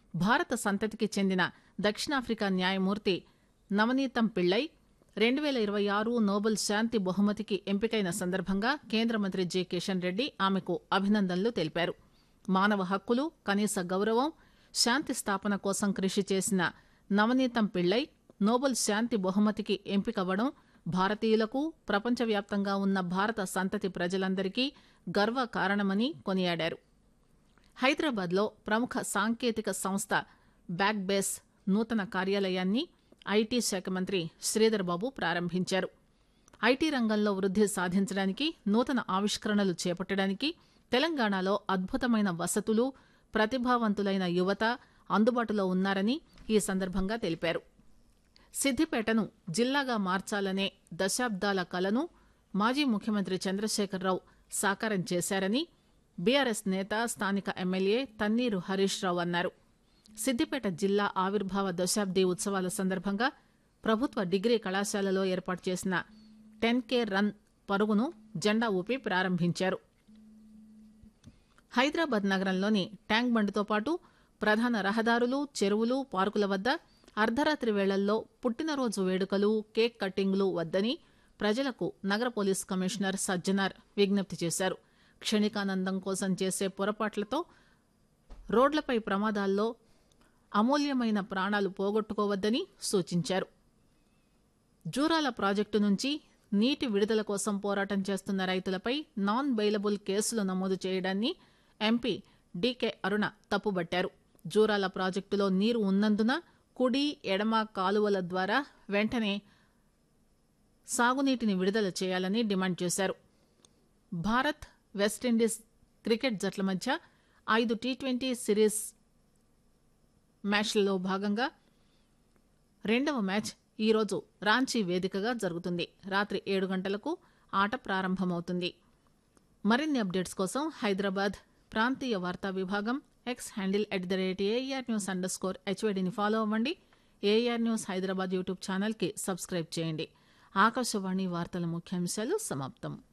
భారత సంతతికి చెందిన దక్షిణాఫ్రికా న్యాయమూర్తి నవనీతం పిళ్ళై రెండు పేల ఇరవై ఆరు నోబెల్ శాంతి బహుమతికి ఎంపికైన సందర్భంగా కేంద్ర మంత్రి జి కిషన్ రెడ్డి ఆమెకు అభినందనలు తెలిపారు మానవ హక్కులు కనీస గౌరవం శాంతి స్థాపన కోసం కృషి చేసిన నవనీతం పిళ్ళై నోబెల్ శాంతి బహుమతికి ఎంపికవ్వడం భారతీయులకు ప్రపంచవ్యాప్తంగా ఉన్న భారత సంతతి ప్రజలందరికీ గర్వ కారణమని కొనియాడారు హైదరాబాద్లో ప్రముఖ సాంకేతిక సంస్థ బ్యాక్ బేస్ నూతన కార్యాలయాన్ని ఐటీ శాఖ మంత్రి శ్రీధర్ బాబు ప్రారంభించారు ఐటీ రంగంలో వృద్ది సాధించడానికి నూతన ఆవిష్కరణలు చేపట్టడానికి తెలంగాణలో అద్భుతమైన వసతులు ప్రతిభావంతులైన యువత అందుబాటులో ఉన్నారని ఈ సందర్భంగా తెలిపారు సిద్దిపేటను జిల్లాగా మార్చాలనే దశాబ్దాల కలను మాజీ ముఖ్యమంత్రి చంద్రశేఖరరావు సాకారం చేశారని బీఆర్ఎస్ నేత స్థానిక ఎమ్మెల్యే తన్నీరు హరీష్ రావు అన్నారు సిద్దిపేట జిల్లా ఆవిర్భావ దశాబ్ది ఉత్సవాల సందర్భంగా ప్రభుత్వ డిగ్రీ కళాశాలలో ఏర్పాటు చేసిన టెన్ కే రన్ పరుగును జెండా ఊపి ప్రారంభించారు హైదరాబాద్ నగరంలోని ట్యాంక్ బండ్తో పాటు ప్రధాన రహదారులు చెరువులు పార్కుల వద్ద అర్ధరాత్రి వేళల్లో పుట్టినరోజు వేడుకలు కేక్ కట్టింగ్లు వద్దని ప్రజలకు నగర పోలీస్ కమిషనర్ సజ్జనార్ విజ్ఞప్తి చేశారు క్షణికానందం కోసం చేసే పొరపాట్లతో రోడ్లపై ప్రమాదాల్లో అమూల్యమైన ప్రాణాలు పోగొట్టుకోవద్దని సూచించారు జూరాల ప్రాజెక్టు నుంచి నీటి విడుదల కోసం పోరాటం చేస్తున్న రైతులపై నాన్ బెయిలబుల్ కేసులు నమోదు చేయడాన్ని ఎంపీ డీకే అరుణ తప్పుబట్టారు జూరాల ప్రాజెక్టులో నీరు ఉన్నందున కుడి ఎడమ కాలువల ద్వారా వెంటనే సాగునీటిని విడుదల చేయాలని డిమాండ్ చేశారు భారత్ వెస్టిండీస్ క్రికెట్ జట్ల మధ్య ఐదు టీ ట్వంటీ సిరీస్ మ్యాచ్లలో భాగంగా రెండవ మ్యాచ్ ఈరోజు రాంచీ వేదికగా జరుగుతుంది రాత్రి ఏడు గంటలకు ఆట ప్రారంభమవుతుంది మరిన్ని అప్డేట్స్ కోసం హైదరాబాద్ ప్రాంతీయ వార్తా విభాగం X handle at the rate AR news underscore స్కోర్ హెచ్వైడిని ఫాలో అవ్వండి ఏఆర్ న్యూస్ హైదరాబాద్ యూట్యూబ్ ఛానల్కి సబ్స్క్రైబ్ చేయండి ఆకాశవాణి వార్తల ముఖ్యాంశాలు సమాప్తం